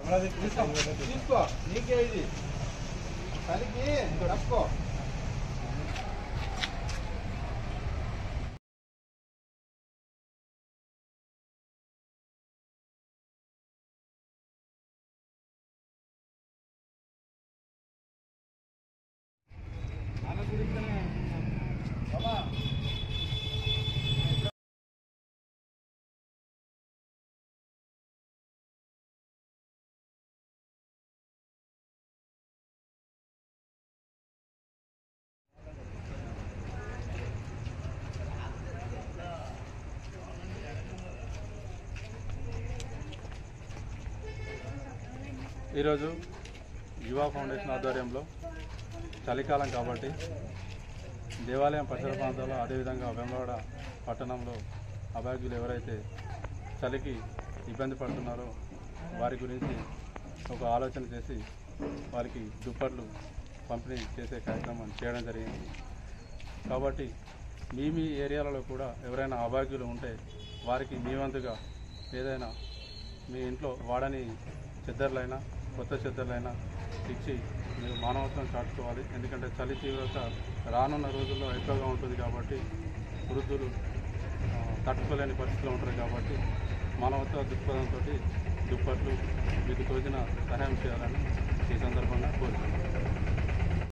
తీసుకో నీకే ఇది చలికి తప్పుకో ఈరోజు యువ ఫౌండేషన్ ఆధ్వర్యంలో చలికాలం కాబట్టి దేవాలయం పరిసర ప్రాంతాల్లో అదేవిధంగా వెంబడ పట్టణంలో అభాగ్యులు ఎవరైతే చలికి ఇబ్బంది పడుతున్నారో వారి గురించి ఒక ఆలోచన చేసి వారికి దుప్పట్లు పంపిణీ చేసే కార్యక్రమం చేయడం జరిగింది కాబట్టి మీ మీ ఏరియాలలో కూడా ఎవరైనా అభాగ్యులు ఉంటే వారికి మీ వంతుగా ఏదైనా మీ ఇంట్లో వాడని చెద్దర్లైనా కొత్త చెద్దర్లైనా ఇచ్చి మీరు మానవత్వం చాటుకోవాలి ఎందుకంటే చలి తీవ్రత రానున్న రోజుల్లో ఎక్కువగా ఉంటుంది కాబట్టి వృద్ధులు ఆ, తట్టుకోలేని పరిస్థితిలో ఉంటారు కాబట్టి మానవత్వ దృక్పథంతో దుప్పట్లు మీకు తోచిన సహాయం చేయాలని ఈ సందర్భంగా కోరుతున్నాను